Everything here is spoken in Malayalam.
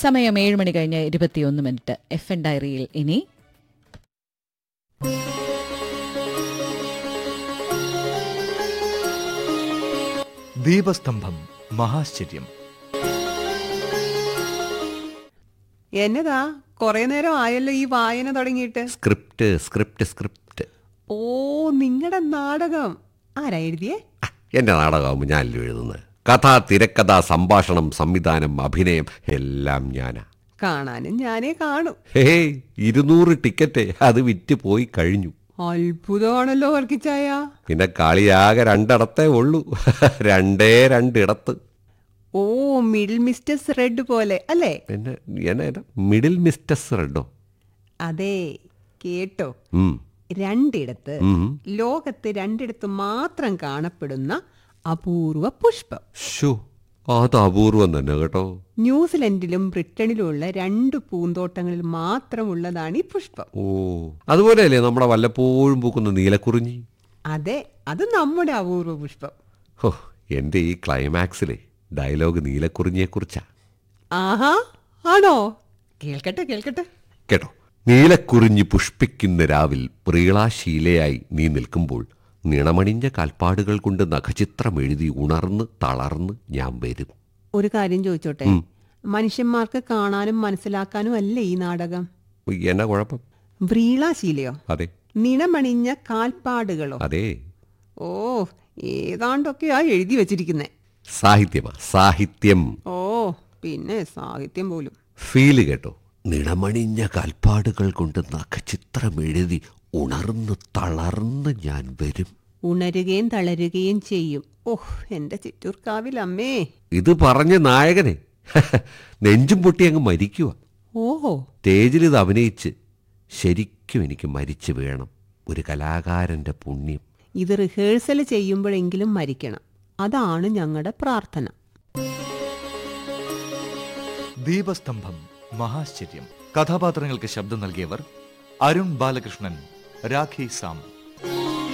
സമയം ഏഴ് മണി കഴിഞ്ഞ് ഇരുപത്തിയൊന്ന് മിനിറ്റ് എഫ് എൻ ഡയറിയിൽ ഇനി ദീപസ്തംഭം മഹാശ്ചര്യം എന്നതാ കൊറേ നേരം ആയല്ലോ ഈ വായന തുടങ്ങിയിട്ട് സ്ക്രിപ്റ്റ് സ്ക്രിപ്റ്റ് സ്ക്രിപ്റ്റ് ഓ നിങ്ങളുടെ നാടകം ആരാ എഴുതിയേ എൻ്റെ നാടകമാകുമ്പോൾ ഞാനല്ലോ എഴുതുന്നത് കഥ തിരക്കഥ സംഭാഷണം സംവിധാനം അഭിനയം എല്ലാം ഞാനാ കാണാനും ഞാനേ കാണും ഹേ ഇരുന്നൂറ് ടിക്കറ്റ് അത് വിറ്റ് പോയി കഴിഞ്ഞു അത്ഭുതമാണല്ലോ വർക്കിച്ചായ പിന്നെ കളിയാകെ രണ്ടിടത്തേ ഉള്ളൂ രണ്ടേ രണ്ടിടത്ത് ഓ മിഡിൽ മിസ്റ്റസ് റെഡ് പോലെ അല്ലേ പിന്നെ എന്നെ മിഡിൽ മിസ്റ്റസ് റെഡോ അതെ കേട്ടോ ഉം, രണ്ടിടത്ത് ഉം. ലോകത്ത് രണ്ടിടത്ത് മാത്രം കാണപ്പെടുന്ന അപൂർവ പുഷ്പം ശോ അത് അപൂർവം തന്നെ കേട്ടോ ന്യൂസിലൻഡിലും ബ്രിട്ടനിലുമുള്ള രണ്ട് പൂന്തോട്ടങ്ങളിൽ മാത്രമുള്ളതാണ് ഈ പുഷ്പം ഓ അതുപോലെയല്ലേ നമ്മുടെ വല്ലപ്പോഴും പൂക്കുന്ന നീലക്കുറിഞ്ഞി അതെ അത് നമ്മുടെ അപൂർവ പുഷ്പം ഹോ എൻ്റെ ഈ ക്ലൈമാക്സിലെ ഡയലോഗ് നീലക്കുറിഞ്ഞിയെക്കുറിച്ചാ ആഹാ ആണോ കേൾക്കട്ടെ കേൾക്കട്ടെ കേട്ടോ നീലക്കുറിഞ്ഞി പുഷ്പിക്കുന്ന രാവിൽ പ്രീളാശീലയായി നീ നിൽക്കുമ്പോൾ നിണമണിഞ്ഞ കാൽപ്പാടുകൾ കൊണ്ട് നഖചിത്രം എഴുതി ഉണർന്ന് തളർന്ന് ഞാൻ വരും ഒരു കാര്യം ചോദിച്ചോട്ടെ മനുഷ്യന്മാർക്ക് കാണാനും മനസ്സിലാക്കാനും അല്ല ഈ നാടകം എന്നാ കുഴപ്പം വ്രീളാശീലയോ അതെ നിണമണിഞ്ഞ കാൽപ്പാടുകളോ അതെ ഓ ഏതാണ്ടൊക്കെയാ എഴുതി വെച്ചിരിക്കുന്നേ സാഹിത്യമാ സാഹിത്യം ഓ പിന്നെ സാഹിത്യം പോലും ഫീല് കേട്ടോ നിണമണിഞ്ഞ കാൽപ്പാടുകൾ കൊണ്ട് നഖചിത്രം എഴുതി ഉണർന്ന് തളർന്ന് ഞാൻ വരും ഉണരുകയും തളരുകയും ചെയ്യും ഓഹ് എന്റെ ചിറ്റൂർക്കാവിൽ അമ്മേ ഇത് പറഞ്ഞ നായകനെ നെഞ്ചും പൊട്ടി അങ്ങ് മരിക്കുക ഓഹോ സ്റ്റേജിൽ ഇത് അഭിനയിച്ച് ശരിക്കും എനിക്ക് മരിച്ചു വീഴണം ഒരു കലാകാരന്റെ പുണ്യം ഇത് റിഹേഴ്സൽ ചെയ്യുമ്പോഴെങ്കിലും മരിക്കണം അതാണ് ഞങ്ങളുടെ പ്രാർത്ഥന ദീപസ്തംഭം മഹാശ്ചര്യം കഥാപാത്രങ്ങൾക്ക് ശബ്ദം നൽകിയവർ അരുൺ ബാലകൃഷ്ണൻ രാഖി സാം